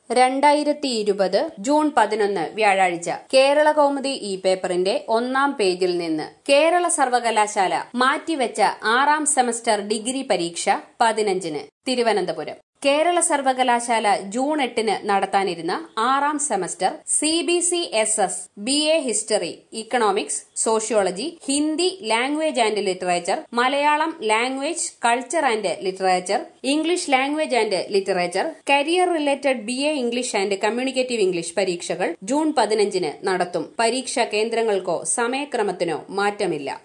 രണ്ടായിരത്തി ഇരുപത് ജൂൺ പതിനൊന്ന് വ്യാഴാഴ്ച കേരള കൗമുദി ഈ പേപ്പറിന്റെ ഒന്നാം പേജിൽ നിന്ന് കേരള സർവകലാശാല മാറ്റിവെച്ച ആറാം സെമസ്റ്റർ ഡിഗ്രി പരീക്ഷ പതിനഞ്ചിന് തിരുവനന്തപുരം കേരള സർവകലാശാല ജൂൺ എട്ടിന് നടത്താനിരുന്ന ആറാം semester C B C S S B A history economics sociology Hindi language and literature Malayalam language culture and literature English language and literature career related B A English and communicative English പരീക്ഷകൾ June പതിനഞ്ചിന് നടത്തും പരീക്ഷാ കേന്ദ്രങ്ങൾക്കോ സമയക്രമത്തിനോ മാറ്റമില്ല